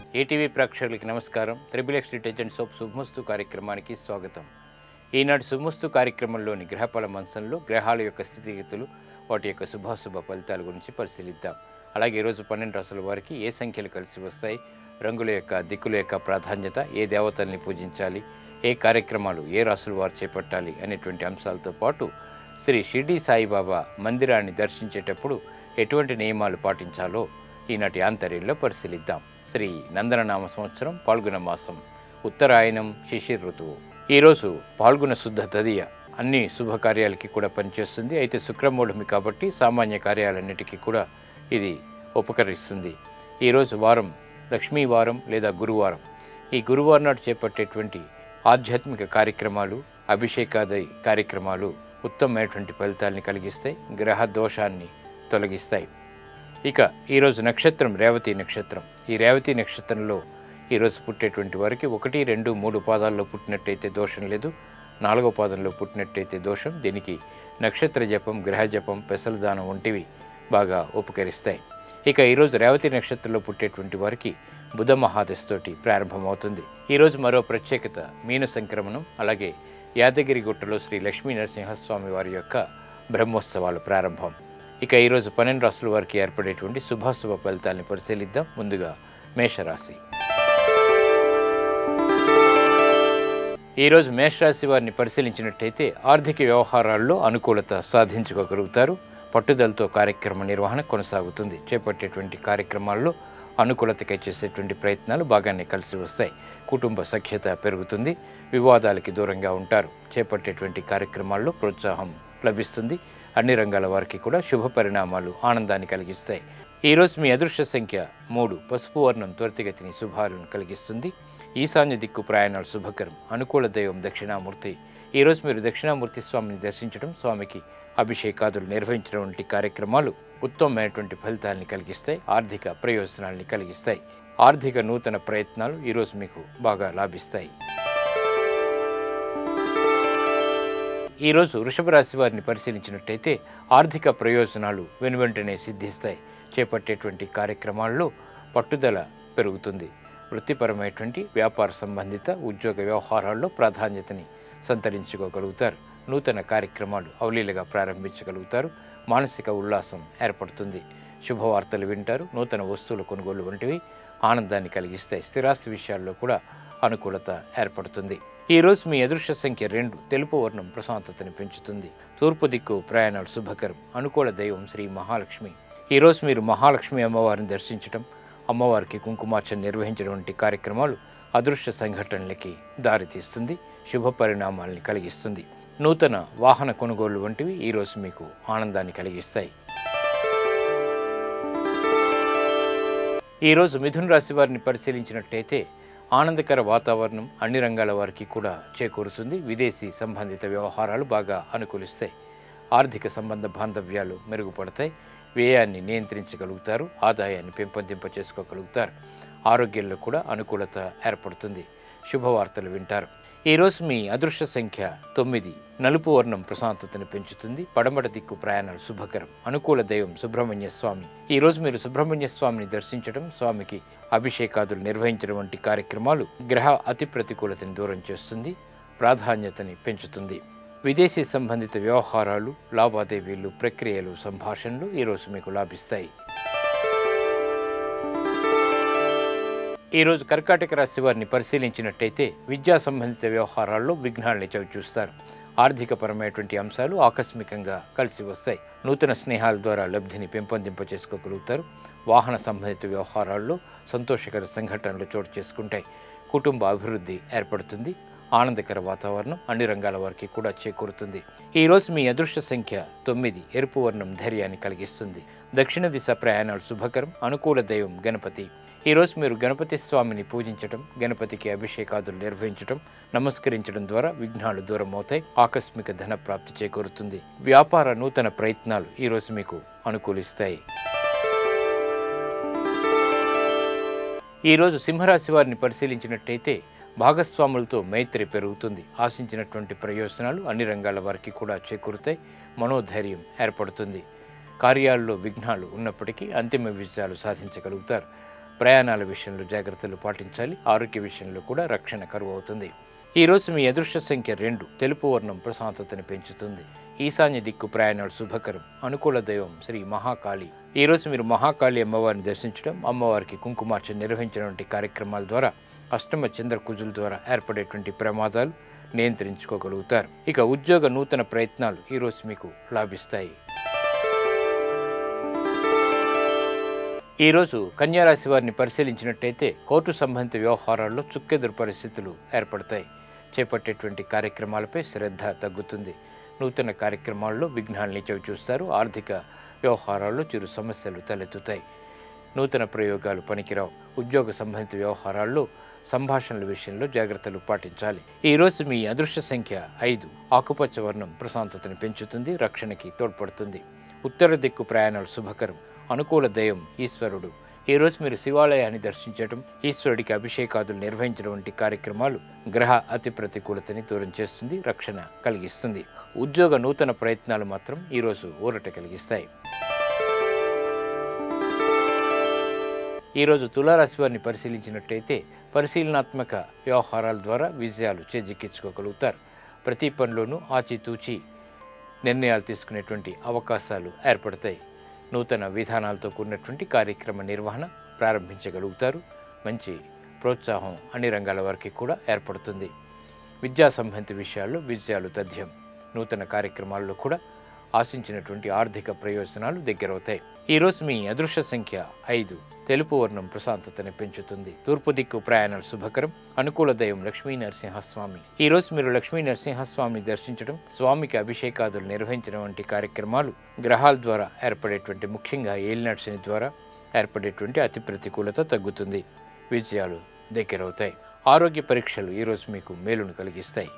ATV ప్రేక్షకులకి నమస్కారం triple X detergent soap శుభమస్తు కార్యక్రమానికి స్వాగతం ఈనాటి శుభమస్తు కార్యక్రమంలోని గ్రహఫల మంచంలో గ్రహాల యొక్క స్థితిగతులు వాటి యొక్క శుభాశుభ ఫలితాల గురించి పరిశీలిద్దాం అలాగే ఈరోజు పన్నెండు రాసుల వారికి ఏ సంఖ్యలు కలిసి వస్తాయి రంగుల యొక్క దిక్కుల యొక్క ప్రాధాన్యత ఏ దేవతల్ని పూజించాలి ఏ కార్యక్రమాలు ఏ రాసుల వారు చేపట్టాలి అనేటువంటి అంశాలతో పాటు శ్రీ షిర్డీ సాయిబాబా మందిరాన్ని దర్శించేటప్పుడు ఎటువంటి నియమాలు పాటించాలో ఈనాటి ఆంతర్యంలో పరిశీలిద్దాం శ్రీ నందననామ సంవత్సరం పాల్గొన మాసం ఉత్తరాయణం శిశిర్ ఋతువు ఈరోజు పాల్గొన శుద్ధ తదియ అన్ని శుభకార్యాలకి కూడా పనిచేస్తుంది అయితే శుక్రమూఢమి కాబట్టి సామాన్య కార్యాలన్నిటికీ కూడా ఇది ఉపకరిస్తుంది ఈరోజు వారం లక్ష్మీ వారం లేదా గురువారం ఈ గురువారం నాడు చేపట్టేటువంటి ఆధ్యాత్మిక కార్యక్రమాలు అభిషేకాది కార్యక్రమాలు ఉత్తమమైనటువంటి ఫలితాల్ని కలిగిస్తాయి గ్రహ దోషాన్ని తొలగిస్తాయి ఇక ఈరోజు నక్షత్రం రేవతి నక్షత్రం ఈ రేవతి నక్షత్రంలో ఈరోజు పుట్టేటువంటి వారికి ఒకటి రెండు మూడు పాదాల్లో పుట్టినట్టయితే దోషం లేదు నాలుగో పాదంలో పుట్టినట్టయితే దోషం దీనికి నక్షత్ర జపం గ్రహ జపం పెసలదానం వంటివి బాగా ఉపకరిస్తాయి ఇక ఈరోజు రేవతి నక్షత్రంలో పుట్టేటువంటి వారికి బుధ మహాదశతోటి ప్రారంభమవుతుంది ఈరోజు మరో ప్రత్యేకత మీన సంక్రమణం అలాగే యాదగిరి గుట్టలో శ్రీ లక్ష్మీ నరసింహస్వామి వారి యొక్క బ్రహ్మోత్సవాల ప్రారంభం ఇక ఈరోజు పన్నెండు రాసుల వారికి ఏర్పడేటువంటి శుభాశుభ ఫలితాలను పరిశీలిద్దాం ముందుగా మేషరాశి ఈరోజు మేషరాశి వారిని పరిశీలించినట్టయితే ఆర్థిక వ్యవహారాల్లో అనుకూలత సాధించుకోగలుగుతారు పట్టుదలతో కార్యక్రమ నిర్వహణ కొనసాగుతుంది చేపట్టేటువంటి కార్యక్రమాల్లో అనుకూలతకై చేసేటువంటి ప్రయత్నాలు బాగానే కలిసి వస్తాయి కుటుంబ సఖ్యత పెరుగుతుంది వివాదాలకి దూరంగా ఉంటారు చేపట్టేటువంటి కార్యక్రమాల్లో ప్రోత్సాహం లభిస్తుంది అన్ని రంగాల వారికి కూడా శుభ పరిణామాలు ఆనందాన్ని కలిగిస్తాయి ఈరోజు మీ అదృశ్య సంఖ్య మూడు పసుపు వర్ణం త్వరితగతిని శుభాలను కలిగిస్తుంది ఈశాన్య దిక్కు ప్రయాణాలు శుభకరం అనుకూల దైవం దక్షిణామూర్తి ఈరోజు మీరు దక్షిణామూర్తి స్వామిని దర్శించడం స్వామికి అభిషేకాదులు నిర్వహించడం వంటి కార్యక్రమాలు ఉత్తమమైనటువంటి ఫలితాలని కలిగిస్తాయి ఆర్థిక ప్రయోజనాల్ని కలిగిస్తాయి ఆర్థిక నూతన ప్రయత్నాలు ఈరోజు మీకు బాగా లాభిస్తాయి ఈరోజు వృషభ రాశి వారిని పరిశీలించినట్టయితే ఆర్థిక ప్రయోజనాలు వెనువెంటనే సిద్ధిస్తాయి చేపట్టేటువంటి కార్యక్రమాల్లో పట్టుదల పెరుగుతుంది వృత్తిపరమైనటువంటి వ్యాపార సంబంధిత ఉద్యోగ వ్యవహారాల్లో ప్రాధాన్యతని సంతరించుకోగలుగుతారు నూతన కార్యక్రమాలు అవలీలగా ప్రారంభించగలుగుతారు మానసిక ఉల్లాసం ఏర్పడుతుంది శుభవార్తలు వింటారు నూతన వస్తువుల కొనుగోలు వంటివి ఆనందాన్ని కలిగిస్తాయి స్థిరాస్తి విషయాల్లో కూడా అనుకూలత ఏర్పడుతుంది ఈరోజు మీ అదృశ్య సంఖ్య రెండు తెలుపు వర్ణం ప్రశాంతతని పెంచుతుంది తూర్పు దిక్కు ప్రయాణాలు శుభకరం అనుకూల దైవం శ్రీ మహాలక్ష్మి ఈరోజు మీరు మహాలక్ష్మి అమ్మవారిని దర్శించడం అమ్మవారికి కుంకుమార్చన నిర్వహించడం వంటి కార్యక్రమాలు అదృశ్య సంఘటనలకి దారితీస్తుంది శుభ పరిణామాల్ని కలిగిస్తుంది నూతన వాహన కొనుగోలు వంటివి ఈరోజు మీకు ఆనందాన్ని కలిగిస్తాయి ఈరోజు మిథున రాశి వారిని పరిశీలించినట్టయితే ఆనందకర వాతావరణం అన్ని రంగాల వారికి కూడా చేకూరుతుంది విదేశీ సంబంధిత వ్యవహారాలు బాగా అనుకూలిస్తాయి ఆర్థిక సంబంధ బాంధవ్యాలు మెరుగుపడతాయి వ్యయాన్ని నియంత్రించగలుగుతారు ఆదాయాన్ని పెంపొందింప చేసుకోగలుగుతారు ఆరోగ్యంలో కూడా అనుకూలత ఏర్పడుతుంది శుభవార్తలు వింటారు ఈరోజు మీ అదృశ్య సంఖ్య తొమ్మిది నలుపు వర్ణం ప్రశాంతతను పెంచుతుంది పడమట దిక్కు ప్రయాణాలు శుభకరం అనుకూల దైవం సుబ్రహ్మణ్య స్వామి ఈరోజు మీరు సుబ్రహ్మణ్య స్వామిని దర్శించడం స్వామికి అభిషేకాదులు నిర్వహించడం వంటి కార్యక్రమాలు గ్రహ అతి ప్రతికూలతని దూరం చేస్తుంది ప్రాధాన్యతని పెంచుతుంది విదేశీ సంబంధిత వ్యవహారాలు లావాదేవీలు ప్రక్రియలు సంభాషణలు ఈరోజు మీకు లాభిస్తాయి ఈరోజు కర్కాటక రాశి వారిని పరిశీలించినట్టయితే విద్యా సంబంధిత వ్యవహారాల్లో విఘ్నాల్ని చవిచూస్తారు ఆర్థికపరమైనటువంటి అంశాలు ఆకస్మికంగా కలిసి వస్తాయి నూతన స్నేహాల ద్వారా లబ్ధిని పెంపొందింప చేసుకోగలుగుతారు వాహన సంబంధిత వ్యవహారాల్లో సంతోషకర సంఘటనలు చోటు చేసుకుంటాయి కుటుంబ అభివృద్ధి ఏర్పడుతుంది ఆనందకర వాతావరణం అన్ని రంగాల వారికి కూడా చేకూరుతుంది ఈ రోజు మీ అదృశ్య సంఖ్య తొమ్మిది ఎరుపు వర్ణం ధైర్యాన్ని కలిగిస్తుంది దక్షిణ దిశ ప్రయాణాలు శుభకరం అనుకూల దైవం గణపతి ఈ రోజు మీరు గణపతి స్వామిని పూజించడం గణపతికి అభిషేకాదులు నిర్వహించడం నమస్కరించడం ద్వారా విఘ్నాలు దూరం అవుతాయి ఆకస్మిక ధన ప్రాప్తి చేకూరుతుంది వ్యాపార నూతన ప్రయత్నాలు ఈ రోజు మీకు అనుకూలిస్తాయి ఈరోజు సింహరాశి వారిని పరిశీలించినట్టయితే భాగస్వాములతో మైత్రి పెరుగుతుంది ఆశించినటువంటి ప్రయోజనాలు అన్ని రంగాల వారికి కూడా చేకూరుతాయి మనోధైర్యం ఏర్పడుతుంది కార్యాల్లో విఘ్నాలు ఉన్నప్పటికీ అంతిమ విజయాలు సాధించగలుగుతారు ప్రయాణాల విషయంలో జాగ్రత్తలు పాటించాలి ఆరోగ్య విషయంలో కూడా రక్షణ కరువు అవుతుంది ఈ రోజు మీ అదృష్ట సంఖ్య రెండు తెలుపు వర్ణం ప్రశాంతతని పెంచుతుంది ఈశాన్య దిక్కు ప్రయాణాలు శుభకరం అనుకూల దైవం శ్రీ మహాకాళి ఈ రోజు మీరు మహాకాళి అమ్మవారిని దర్శించడం అమ్మవారికి కుంకుమార్చన నిర్వహించినటువంటి కార్యక్రమాల ద్వారా అష్టమ చంద్ర కుజుల ద్వారా ఏర్పడేటువంటి ప్రమాదాలు నియంత్రించుకోగలుగుతారు ఇక ఉద్యోగ నూతన ప్రయత్నాలు ఈరోజు మీకు లాభిస్తాయి ఈరోజు కన్యారాశి వారిని పరిశీలించినట్టయితే కోర్టు సంబంధిత వ్యవహారాల్లో చుక్కెదురు పరిస్థితులు ఏర్పడతాయి చేపట్టేటువంటి కార్యక్రమాలపై శ్రద్ధ తగ్గుతుంది నూతన కార్యక్రమాల్లో విఘ్నాల్ని చవి చూస్తారు ఆర్థిక వ్యవహారాల్లో చిరు సమస్యలు తలెత్తుతాయి నూతన ప్రయోగాలు పనికిరావు ఉద్యోగ సంబంధిత వ్యవహారాల్లో సంభాషణల విషయంలో జాగ్రత్తలు పాటించాలి ఈ రోజు మీ అదృష్ట సంఖ్య ఐదు ఆకుపచ్చ వర్ణం ప్రశాంతతను పెంచుతుంది రక్షణకి తోడ్పడుతుంది ఉత్తర దిక్కు ప్రయాణాలు శుభకరం అనుకూల దయం ఈశ్వరుడు ఈ రోజు మీరు శివాలయాన్ని దర్శించడం ఈశ్వరుడికి అభిషేకాదులు నిర్వహించడం వంటి కార్యక్రమాలు గ్రహ అతి ప్రతికూలతని దూరం చేస్తుంది రక్షణ కలిగిస్తుంది ఉద్యోగ నూతన ప్రయత్నాలు మాత్రం ఈరోజు ఊరట కలిగిస్తాయి ఈరోజు తులారాశి వారిని పరిశీలించినట్టయితే పరిశీలనాత్మక వ్యవహారాల ద్వారా విజయాలు చేజిక్కించుకోగలుగుతారు ప్రతి పనిలోనూ ఆచితూచి నిర్ణయాలు తీసుకునేటువంటి అవకాశాలు ఏర్పడతాయి నూతన విధానాలతో కూడినటువంటి కార్యక్రమ నిర్వహణ ప్రారంభించగలుగుతారు మంచి ప్రోత్సాహం అన్ని రంగాల వారికి కూడా ఏర్పడుతుంది విద్యా సంబంధిత విషయాల్లో విజయాలు తథ్యం నూతన కార్యక్రమాల్లో కూడా ఆశించినటువంటి ఆర్థిక ప్రయోజనాలు దగ్గరవుతాయి ఈరోజు మీ అదృష్ట సంఖ్య ఐదు తెలుపు వర్ణం ప్రశాంతతని పెంచుతుంది తూర్పు దిక్కు ప్రయాణాలు శుభకరం అనుకూల దయం లక్ష్మీ నరసింహస్వామి ఈ రోజు మీరు లక్ష్మీ నరసింహస్వామిని దర్శించడం స్వామికి అభిషేకాదులు నిర్వహించడం వంటి కార్యక్రమాలు గ్రహాల ద్వారా ఏర్పడేటువంటి ముఖ్యంగా ఏలినాటి శని ద్వారా ఏర్పడేటువంటి అతి ప్రతికూలత తగ్గుతుంది విజయాలు దగ్గరవుతాయి ఆరోగ్య పరీక్షలు ఈరోజు మీకు మేలును కలిగిస్తాయి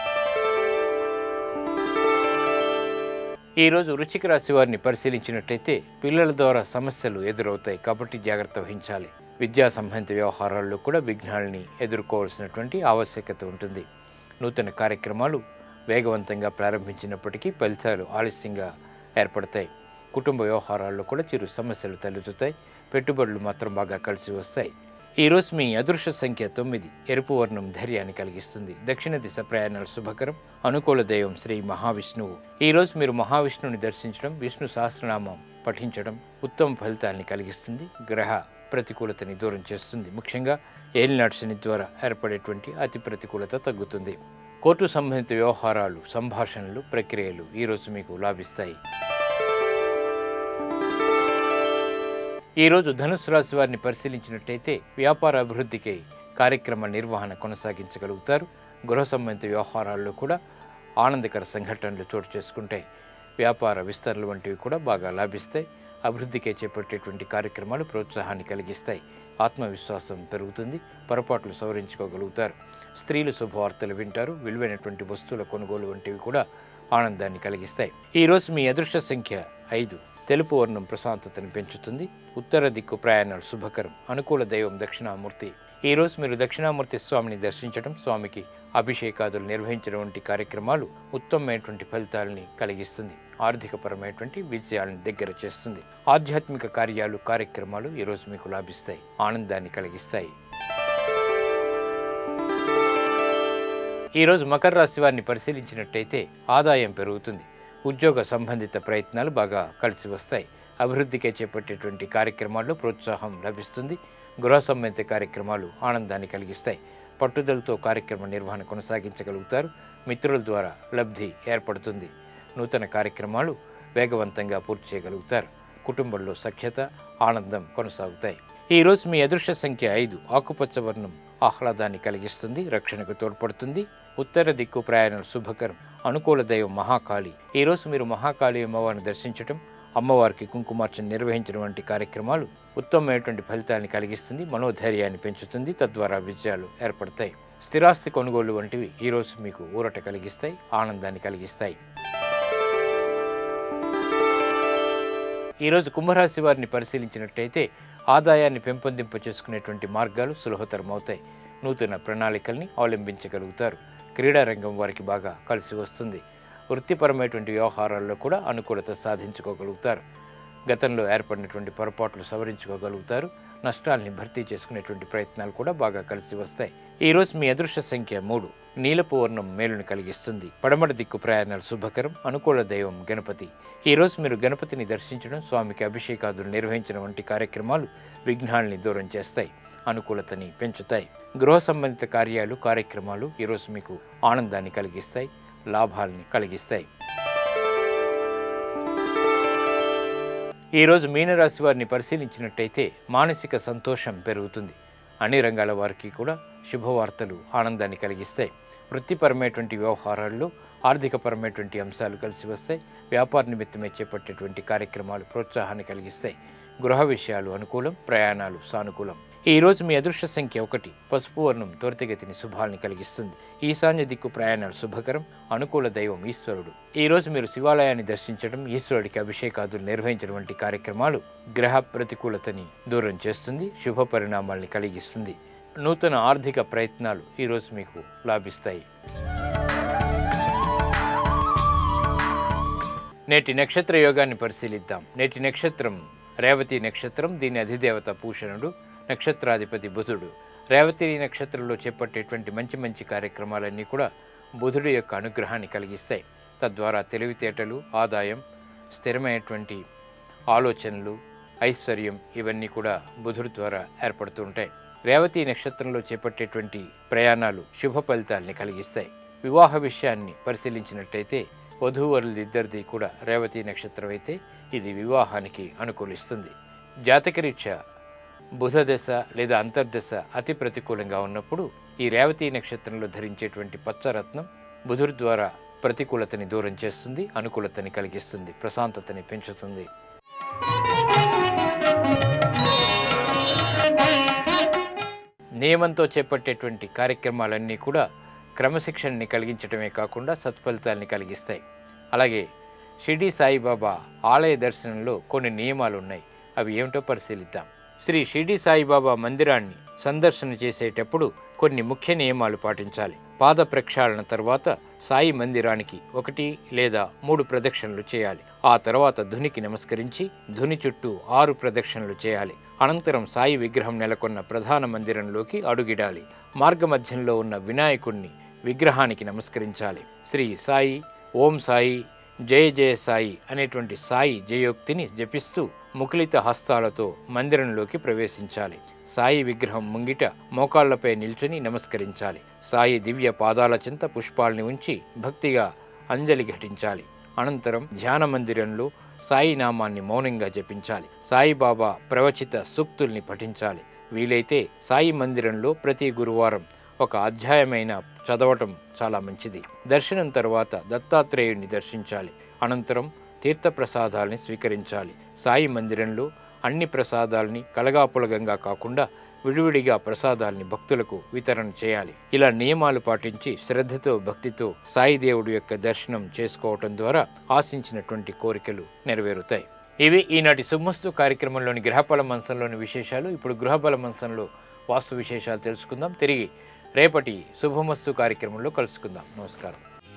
ఈరోజు వృచ్చిక రాశి వారిని పరిశీలించినట్టయితే పిల్లల ద్వారా సమస్యలు ఎదురవుతాయి కాబట్టి జాగ్రత్త వహించాలి విద్యా సంబంధిత వ్యవహారాల్లో కూడా విఘ్నాలని ఎదుర్కోవాల్సినటువంటి ఆవశ్యకత ఉంటుంది నూతన కార్యక్రమాలు వేగవంతంగా ప్రారంభించినప్పటికీ ఫలితాలు ఆలస్యంగా ఏర్పడతాయి కుటుంబ వ్యవహారాల్లో కూడా చిరు సమస్యలు తలెత్తుతాయి పెట్టుబడులు మాత్రం బాగా కలిసి వస్తాయి ఈరోజు మీ అదృష్ట సంఖ్య తొమ్మిది ఎరుపు వర్ణం ధైర్యాన్ని కలిగిస్తుంది దక్షిణ దిశ ప్రయాణాలు శుభకరం అనుకూల దైవం శ్రీ మహావిష్ణువు ఈరోజు మీరు మహావిష్ణువుని దర్శించడం విష్ణు సహస్రనామం పఠించడం ఉత్తమ ఫలితాన్ని కలిగిస్తుంది గ్రహ ప్రతికూలతని దూరం చేస్తుంది ముఖ్యంగా ఏలినాటి శని ద్వారా ఏర్పడేటువంటి అతి ప్రతికూలత తగ్గుతుంది కోర్టు సంబంధిత వ్యవహారాలు సంభాషణలు ప్రక్రియలు ఈరోజు మీకు లాభిస్తాయి ఈరోజు ధనుసు రాశి వారిని పరిశీలించినట్టయితే వ్యాపార అభివృద్ధికి కార్యక్రమ నిర్వహణ కొనసాగించగలుగుతారు గృహ సంబంధిత వ్యవహారాల్లో కూడా ఆనందకర సంఘటనలు చోటు చేసుకుంటాయి వ్యాపార విస్తరణలు వంటివి కూడా బాగా లాభిస్తాయి అభివృద్ధికే చేపట్టేటువంటి కార్యక్రమాలు ప్రోత్సాహాన్ని కలిగిస్తాయి ఆత్మవిశ్వాసం పెరుగుతుంది పొరపాట్లు సవరించుకోగలుగుతారు స్త్రీలు శుభవార్తలు వింటారు విలువైనటువంటి వస్తువుల కొనుగోలు వంటివి కూడా ఆనందాన్ని కలిగిస్తాయి ఈరోజు మీ అదృష్ట సంఖ్య ఐదు తెలుపు వర్ణం ప్రశాంతతను పెంచుతుంది ఉత్తర దిక్కు ప్రయాణాలు శుభకరం అనుకూల దైవం దక్షిణామూర్తి ఈ రోజు మీరు దక్షిణామూర్తి స్వామిని దర్శించడం స్వామికి అభిషేకాదులు నిర్వహించడం వంటి కార్యక్రమాలు ఉత్తమమైనటువంటి ఫలితాలని కలిగిస్తుంది ఆర్థికపరమైనటువంటి విజయాలను దగ్గర చేస్తుంది ఆధ్యాత్మిక కార్యాలు కార్యక్రమాలు ఈరోజు మీకు లాభిస్తాయి ఆనందాన్ని కలిగిస్తాయి ఈరోజు మకర రాశి వారిని పరిశీలించినట్టయితే ఆదాయం పెరుగుతుంది ఉద్యోగ సంబంధిత ప్రయత్నాలు బాగా కలిసి వస్తాయి అభివృద్ధికే చేపట్టేటువంటి కార్యక్రమాల్లో ప్రోత్సాహం లభిస్తుంది గృహ సంబంధిత కార్యక్రమాలు ఆనందాన్ని కలిగిస్తాయి పట్టుదలతో కార్యక్రమ నిర్వహణ కొనసాగించగలుగుతారు మిత్రుల ద్వారా లబ్ధి ఏర్పడుతుంది నూతన కార్యక్రమాలు వేగవంతంగా పూర్తి చేయగలుగుతారు కుటుంబంలో సఖ్యత ఆనందం కొనసాగుతాయి ఈ రోజు మీ అదృష్ట సంఖ్య ఐదు ఆకుపచ్చ వర్ణం ఆహ్లాదాన్ని కలిగిస్తుంది రక్షణకు తోడ్పడుతుంది ఉత్తర దిక్కు ప్రయాణం శుభకరం అనుకూల దైవం మహాకాళి ఈ రోజు మీరు మహాకాళి అమ్మవారిని దర్శించటం అమ్మవారికి కుంకుమార్చన నిర్వహించడం వంటి కార్యక్రమాలు ఉత్తమమైనటువంటి ఫలితాన్ని కలిగిస్తుంది మనోధైర్యాన్ని పెంచుతుంది తద్వారా విజయాలు ఏర్పడతాయి స్థిరాస్తి కొనుగోలు వంటివి ఈ రోజు మీకు ఊరట కలిగిస్తాయి ఆనందాన్ని కలిగిస్తాయి ఈరోజు కుంభరాశి వారిని పరిశీలించినట్టయితే ఆదాయాన్ని పెంపొందింప చేసుకునేటువంటి మార్గాలు సులభతరం అవుతాయి నూతన ప్రణాళికల్ని అవలంబించగలుగుతారు క్రీడా రంగం వారికి బాగా కలిసి వస్తుంది వృత్తిపరమైనటువంటి వ్యవహారాల్లో కూడా అనుకూలత సాధించుకోగలుగుతారు గతంలో ఏర్పడినటువంటి పొరపాట్లు సవరించుకోగలుగుతారు నష్టాల్ని భర్తీ చేసుకునేటువంటి ప్రయత్నాలు కూడా బాగా కలిసి వస్తాయి ఈ రోజు మీ అదృష్ట సంఖ్య మూడు నీలపు వర్ణం మేలుని కలిగిస్తుంది పడమటి దిక్కు ప్రయాణాలు శుభకరం అనుకూల దైవం గణపతి ఈ రోజు మీరు గణపతిని దర్శించడం స్వామికి అభిషేకాదులు నిర్వహించడం వంటి కార్యక్రమాలు విఘ్నాల్ని దూరం చేస్తాయి అనుకూలతని పెంచుతాయి గృహ సంబంధిత కార్యాలు కార్యక్రమాలు ఈరోజు మీకు ఆనందాన్ని కలిగిస్తాయి లాభాల్ని కలిగిస్తాయి ఈరోజు మీనరాశి వారిని పరిశీలించినట్టయితే మానసిక సంతోషం పెరుగుతుంది అన్ని రంగాల వారికి కూడా శుభవార్తలు ఆనందాన్ని కలిగిస్తాయి వృత్తిపరమైనటువంటి వ్యవహారాల్లో ఆర్థికపరమైనటువంటి అంశాలు కలిసి వస్తాయి వ్యాపార నిమిత్తమే చేపట్టేటువంటి కార్యక్రమాలు ప్రోత్సాహాన్ని కలిగిస్తాయి గృహ విషయాలు అనుకూలం ప్రయాణాలు సానుకూలం ఈ రోజు మీ అదృష్ట సంఖ్య ఒకటి పసుపు వర్ణం త్వరితగతిని శుభాల్ని కలిగిస్తుంది ఈశాన్య దిక్కు ప్రయాణాలు శుభకరం అనుకూల దైవం ఈశ్వరుడు ఈ రోజు మీరు శివాలయాన్ని దర్శించడం ఈశ్వరుడికి అభిషేకాదులు నిర్వహించడం వంటి కార్యక్రమాలు గ్రహ ప్రతికూలతని దూరం చేస్తుంది శుభ పరిణామాల్ని కలిగిస్తుంది నూతన ఆర్థిక ప్రయత్నాలు ఈరోజు మీకు లాభిస్తాయి నేటి నక్షత్ర యోగాన్ని పరిశీలిద్దాం నేటి నక్షత్రం రేవతి నక్షత్రం దీని అధిదేవత పూషణుడు నక్షత్రాధిపతి బుధుడు రేవతి నక్షత్రంలో చేపట్టేటువంటి మంచి మంచి కార్యక్రమాలన్నీ కూడా బుధుడు యొక్క అనుగ్రహాన్ని కలిగిస్తాయి తద్వారా తెలివితేటలు ఆదాయం స్థిరమైనటువంటి ఆలోచనలు ఐశ్వర్యం ఇవన్నీ కూడా బుధుడు ద్వారా ఏర్పడుతూ ఉంటాయి రేవతి నక్షత్రంలో చేపట్టేటువంటి ప్రయాణాలు శుభ ఫలితాల్ని కలిగిస్తాయి వివాహ విషయాన్ని పరిశీలించినట్టయితే వధూవరులిద్దరిది కూడా రేవతి నక్షత్రం అయితే ఇది వివాహానికి అనుకూలిస్తుంది జాతకరీత్యా బుధ దశ లేదా అంతర్దశ అతి ప్రతికూలంగా ఉన్నప్పుడు ఈ రేవతి నక్షత్రంలో ధరించేటువంటి పచ్చరత్నం బుధుడి ద్వారా ప్రతికూలతని దూరం చేస్తుంది అనుకూలతని కలిగిస్తుంది ప్రశాంతతని పెంచుతుంది నియమంతో చేపట్టేటువంటి కార్యక్రమాలన్నీ కూడా క్రమశిక్షణని కలిగించడమే కాకుండా సత్ఫలితాల్ని కలిగిస్తాయి అలాగే షిరిడి సాయిబాబా ఆలయ దర్శనంలో కొన్ని నియమాలు ఉన్నాయి అవి ఏమిటో పరిశీలిద్దాం శ్రీ షిరిడి సాయిబాబా మందిరాన్ని సందర్శన చేసేటప్పుడు కొన్ని ముఖ్య నియమాలు పాటించాలి పాద ప్రక్షాళన తర్వాత సాయి మందిరానికి ఒకటి లేదా మూడు ప్రదక్షిణలు చేయాలి ఆ తర్వాత ధునికి నమస్కరించి ధుని చుట్టూ ఆరు ప్రదక్షిణలు చేయాలి అనంతరం సాయి విగ్రహం నెలకొన్న ప్రధాన మందిరంలోకి అడుగిడాలి మార్గమధ్యంలో ఉన్న వినాయకుణ్ణి విగ్రహానికి నమస్కరించాలి శ్రీ సాయి ఓం సాయి జయ జయ సాయి అనేటువంటి సాయి జయోక్తిని జపిస్తూ ముకులిత హస్తాలతో మందిరంలోకి ప్రవేశించాలి సాయి విగ్రహం ముంగిట మోకాళ్లపై నిల్చుని నమస్కరించాలి సాయి దివ్య పాదాల చింత పుష్పాల్ని ఉంచి భక్తిగా అంజలి ఘటించాలి అనంతరం ధ్యాన మందిరంలో సాయి నామాన్ని మౌనంగా జపించాలి సాయిబాబా ప్రవచిత సూక్తుల్ని పఠించాలి వీలైతే సాయి మందిరంలో ప్రతి గురువారం ఒక అధ్యాయమైన చదవటం చాలా మంచిది దర్శనం తర్వాత దత్తాత్రేయుడిని దర్శించాలి అనంతరం తీర్థప్రసాదాల్ని స్వీకరించాలి సాయి మందిరంలో అన్ని ప్రసాదాల్ని కలగాపులగంగా కాకుండా విడివిడిగా ప్రసాదాల్ని భక్తులకు వితరణ చేయాలి ఇలా నియమాలు పాటించి శ్రద్ధతో భక్తితో సాయి దేవుడి యొక్క దర్శనం చేసుకోవటం ద్వారా ఆశించినటువంటి కోరికలు నెరవేరుతాయి ఇవి ఈనాటి శుభమస్తు కార్యక్రమంలోని గ్రహఫల మంచంలోని విశేషాలు ఇప్పుడు గృహబల మంచంలో వాస్తు విశేషాలు తెలుసుకుందాం తిరిగి రేపటి శుభమస్తు కార్యక్రమంలో కలుసుకుందాం నమస్కారం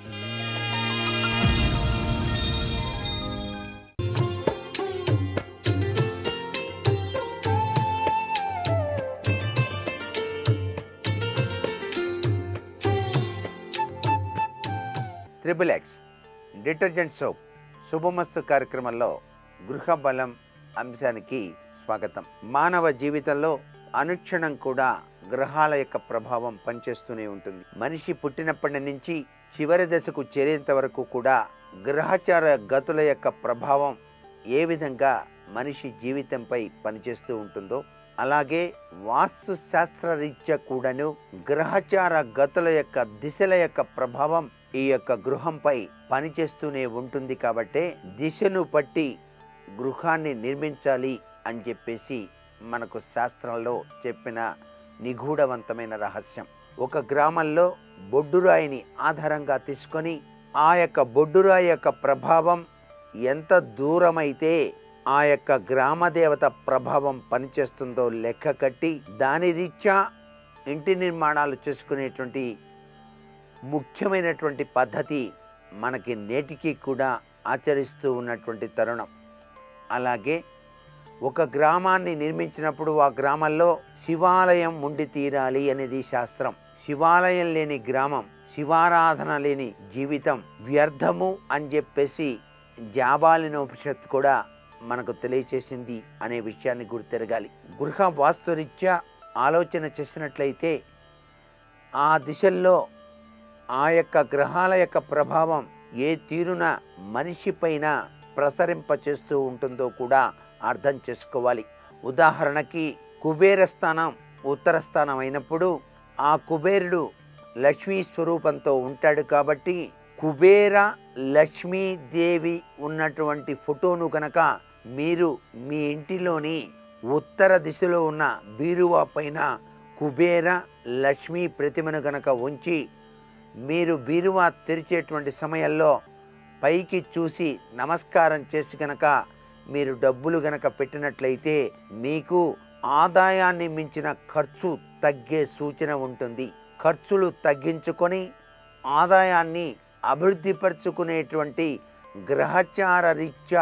త్రిబుల్ ఎక్స్ డిటర్జెంట్ సోప్ శుభమస్తు కార్యక్రమంలో గృహ బలం అంశానికి స్వాగతం మానవ జీవితంలో అనుక్షణం కూడా గ్రహాల యొక్క ప్రభావం పనిచేస్తూనే ఉంటుంది మనిషి పుట్టినప్పటి నుంచి చివరి దశకు చేరేంత వరకు కూడా గ్రహచార గతుల యొక్క ప్రభావం ఏ విధంగా మనిషి జీవితంపై పనిచేస్తూ ఉంటుందో అలాగే వాస్తు శాస్త్ర రీత్యా కూడాను గ్రహచార గతుల యొక్క దిశల యొక్క ప్రభావం ఈ యొక్క గృహంపై పనిచేస్తూనే ఉంటుంది కాబట్టే దిశను బట్టి గృహాన్ని నిర్మించాలి అని చెప్పేసి మనకు శాస్త్రంలో చెప్పిన నిగూఢవంతమైన రహస్యం ఒక గ్రామంలో బొడ్డురాయిని ఆధారంగా తీసుకొని ఆ యొక్క బొడ్డురాయి యొక్క ప్రభావం ఎంత దూరమైతే ఆ యొక్క గ్రామ దేవత ప్రభావం పనిచేస్తుందో లెక్క కట్టి దాని రీత్యా ఇంటి నిర్మాణాలు చేసుకునేటువంటి ముఖ్యమైనటువంటి పద్ధతి మనకి నేటికి కూడా ఆచరిస్తూ ఉన్నటువంటి తరుణం అలాగే ఒక గ్రామాన్ని నిర్మించినప్పుడు ఆ గ్రామంలో శివాలయం ఉండి తీరాలి అనేది శాస్త్రం శివాలయం లేని గ్రామం శివారాధన లేని జీవితం వ్యర్థము అని చెప్పేసి జాబాలినోపనిషత్తు కూడా మనకు తెలియచేసింది అనే విషయాన్ని గుర్తెరగాలి గృహ వాస్తురీత్యా ఆలోచన చేసినట్లయితే ఆ దిశల్లో ఆ యొక్క గ్రహాల యొక్క ప్రభావం ఏ తీరున మనిషి పైన ప్రసరింప చేస్తూ ఉంటుందో కూడా అర్థం చేసుకోవాలి ఉదాహరణకి కుబేర స్థానం ఉత్తర స్థానం అయినప్పుడు ఆ కుబేరుడు లక్ష్మీ స్వరూపంతో ఉంటాడు కాబట్టి కుబేర లక్ష్మీదేవి ఉన్నటువంటి ఫోటోను కనుక మీరు మీ ఇంటిలోని ఉత్తర దిశలో ఉన్న బీరువా పైన కుబేర లక్ష్మీ ప్రతిమను గనక ఉంచి మీరు బీరువా తెరిచేటువంటి సమయంలో పైకి చూసి నమస్కారం చేసి గనక మీరు డబ్బులు గనక పెట్టినట్లయితే మీకు ఆదాయాన్ని మించిన ఖర్చు తగ్గే సూచన ఉంటుంది ఖర్చులు తగ్గించుకొని ఆదాయాన్ని అభివృద్ధిపరచుకునేటువంటి గ్రహచార రీత్యా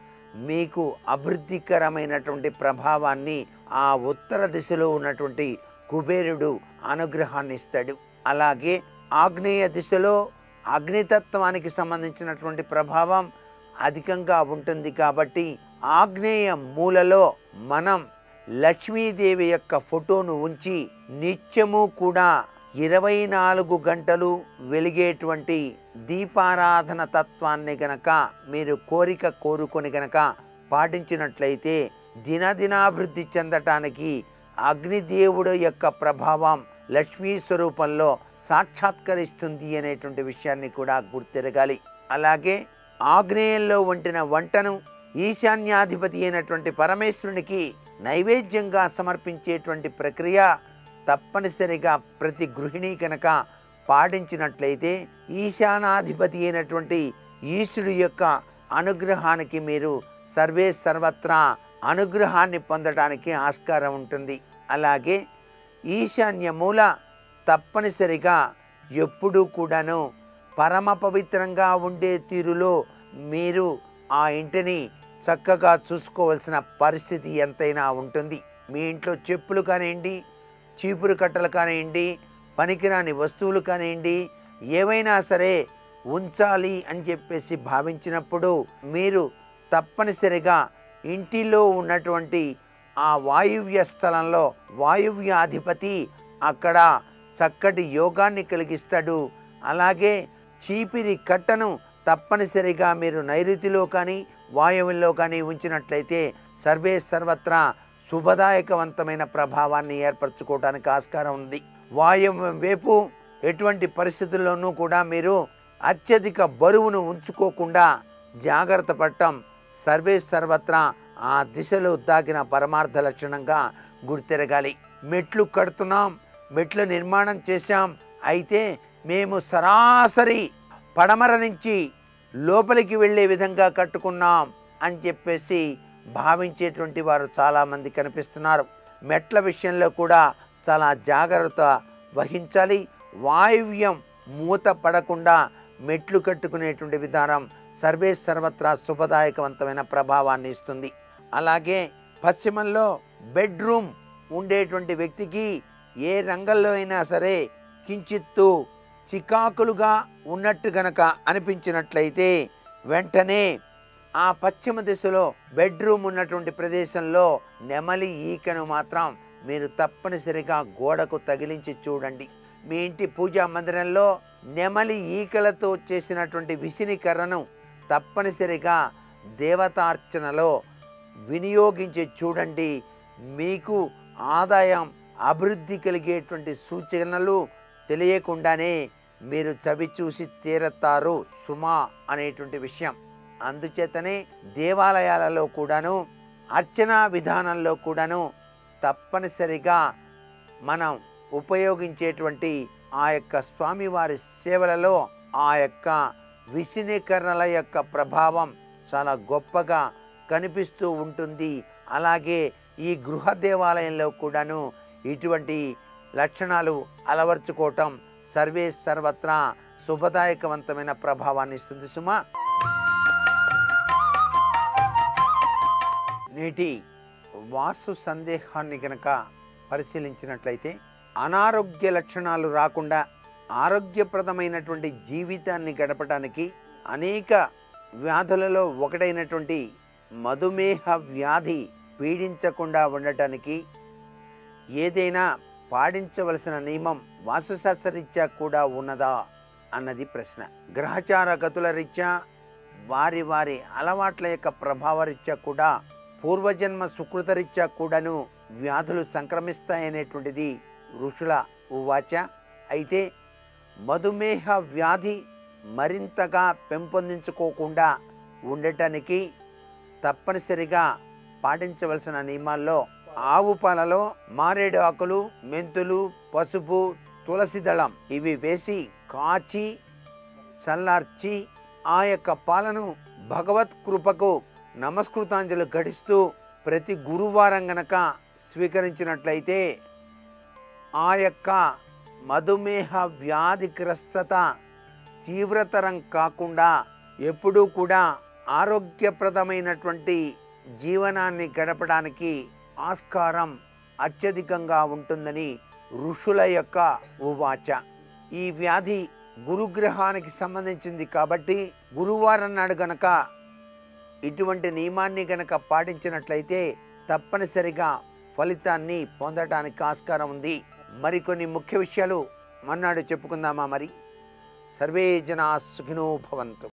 మీకు అభివృద్ధికరమైనటువంటి ప్రభావాన్ని ఆ ఉత్తర దిశలో ఉన్నటువంటి కుబేరుడు అనుగ్రహాన్ని ఇస్తాడు అలాగే ఆగ్నేయ దిశలో అగ్నితత్వానికి సంబంధించినటువంటి ప్రభావం అధికంగా ఉంటుంది కాబట్టి ఆగ్నేయ మూలలో మనం లక్ష్మీదేవి యొక్క ఫోటోను ఉంచి నిత్యము కూడా ఇరవై నాలుగు గంటలు వెలిగేటువంటి దీపారాధన తత్వాన్ని గనక మీరు కోరిక కోరుకొని గనక పాటించినట్లయితే దినదినాభివృద్ధి చెందటానికి అగ్నిదేవుడు యొక్క ప్రభావం లక్ష్మీ స్వరూపంలో సాక్షాత్కరిస్తుంది అనేటువంటి విషయాన్ని కూడా గుర్తెరగాలి అలాగే ఆగ్నేయంలో వంటిన వంటను ఈశాన్యాధిపతి అయినటువంటి పరమేశ్వరునికి నైవేద్యంగా సమర్పించేటువంటి ప్రక్రియ తప్పనిసరిగా ప్రతి గృహిణి కనుక పాటించినట్లయితే ఈశానాధిపతి అయినటువంటి ఈశ్వరుడు యొక్క అనుగ్రహానికి మీరు సర్వే సర్వత్రా అనుగ్రహాన్ని పొందడానికి ఆస్కారం ఉంటుంది అలాగే ఈశాన్య మూల తప్పనిసరిగా ఎప్పుడూ కూడాను పరమ పవిత్రంగా ఉండే తీరులో మీరు ఆ ఇంటిని చక్కగా చూసుకోవాల్సిన పరిస్థితి ఎంతైనా ఉంటుంది మీ ఇంట్లో చెప్పులు కానివ్వండి చీపురు కట్టలు కానివ్వండి పనికిరాని వస్తువులు కానివ్వండి ఏవైనా సరే ఉంచాలి అని చెప్పేసి భావించినప్పుడు మీరు తప్పనిసరిగా ఇంటిలో ఉన్నటువంటి ఆ వాయువ్య స్థలంలో వాయువ్య అధిపతి అక్కడ చక్కటి యోగాన్ని కలిగిస్తాడు అలాగే చీపిరి కట్టను తప్పనిసరిగా మీరు నైరుతిలో కానీ వాయువుల్లో కానీ ఉంచినట్లయితే సర్వే సర్వత్రా శుభదాయకవంతమైన ప్రభావాన్ని ఏర్పరచుకోవడానికి ఆస్కారం ఉంది వాయువ్యం వైపు ఎటువంటి పరిస్థితుల్లోనూ కూడా మీరు అత్యధిక బరువును ఉంచుకోకుండా జాగ్రత్త పడటం సర్వే సర్వత్రా ఆ దిశలో దాగిన పరమార్థ లక్షణంగా గుర్తెరగాలి మెట్లు కడుతున్నాం మెట్లు నిర్మాణం చేశాం అయితే మేము సరాసరి పడమర నుంచి లోపలికి వెళ్ళే విధంగా కట్టుకున్నాం అని చెప్పేసి భావించేటువంటి వారు చాలామంది కనిపిస్తున్నారు మెట్ల విషయంలో కూడా చాలా జాగ్రత్త వహించాలి వాయువ్యం మూత పడకుండా మెట్లు కట్టుకునేటువంటి విధానం సర్వే సర్వత్రా శుభదాయకవంతమైన ప్రభావాన్ని ఇస్తుంది అలాగే పశ్చిమంలో బెడ్రూమ్ ఉండేటువంటి వ్యక్తికి ఏ రంగంలో అయినా సరే కించిత్తు చికాకులుగా ఉన్నట్టు గనక అనిపించినట్లయితే వెంటనే ఆ పశ్చిమ దిశలో బెడ్రూమ్ ఉన్నటువంటి ప్రదేశంలో నెమలి ఈకను మాత్రం మీరు తప్పనిసరిగా గోడకు తగిలించి చూడండి మీ ఇంటి పూజా మందిరంలో నెమలి ఈకలతో చేసినటువంటి విసిని కర్రను తప్పనిసరిగా దేవతార్చనలో వినియోగించి చూడండి మీకు ఆదాయం అభివృద్ధి కలిగేటువంటి సూచనలు తెలియకుండానే మీరు చవి చూసి తీరతారు సుమా అనేటువంటి విషయం అందుచేతనే దేవాలయాలలో కూడాను అర్చనా విధానంలో కూడాను తప్పనిసరిగా మనం ఉపయోగించేటువంటి ఆ యొక్క స్వామివారి సేవలలో ఆ యొక్క విసినీకరణల యొక్క ప్రభావం చాలా గొప్పగా కనిపిస్తూ ఉంటుంది అలాగే ఈ గృహ దేవాలయంలో కూడాను ఇటువంటి లక్షణాలు అలవర్చుకోవటం సర్వే సర్వత్రా శుభదాయకవంతమైన ప్రభావాన్ని ఇస్తుంది సుమా నేటి వాస్తు సందేహాన్ని గనక పరిశీలించినట్లయితే అనారోగ్య లక్షణాలు రాకుండా ఆరోగ్యప్రదమైనటువంటి జీవితాన్ని గడపడానికి అనేక వ్యాధులలో ఒకటైనటువంటి మధుమేహ వ్యాధి పీడించకుండా ఉండటానికి ఏదైనా పాటించవలసిన నియమం వాస్తుశాస్త్రరీత్యా కూడా ఉన్నదా అన్నది ప్రశ్న గ్రహచార గతుల రీత్యా వారి వారి అలవాట్ల యొక్క ప్రభావ రీత్యా కూడా పూర్వజన్మ సుకృతరీత్యా కూడాను వ్యాధులు సంక్రమిస్తాయనేటువంటిది ఋషుల ఉవాచ అయితే మధుమేహ వ్యాధి మరింతగా పెంపొందించుకోకుండా ఉండటానికి తప్పనిసరిగా పాటించవలసిన నియమాల్లో ఆవు పాలలో మారేడు ఆకులు మెంతులు పసుపు తులసి దళం ఇవి వేసి కాచి చల్లార్చి ఆ యొక్క పాలను భగవత్ కృపకు నమస్కృతాంజలు ఘటిస్తూ ప్రతి గురువారం గనక స్వీకరించినట్లయితే ఆ యొక్క మధుమేహ వ్యాధిగ్రస్తత తీవ్రతరం కాకుండా ఎప్పుడూ కూడా ఆరోగ్యప్రదమైనటువంటి జీవనాన్ని గడపడానికి ఆస్కారం అత్యధికంగా ఉంటుందని ఋషుల యొక్క ఉవాచ ఈ వ్యాధి గురుగ్రహానికి సంబంధించింది కాబట్టి గురువారం నాడు గనక ఇటువంటి నియమాన్ని గనక పాటించినట్లయితే తప్పనిసరిగా ఫలితాన్ని పొందడానికి ఆస్కారం ఉంది మరికొన్ని ముఖ్య విషయాలు మన్నాడు చెప్పుకుందామా మరి సర్వే జనా సుఖినో భవంతు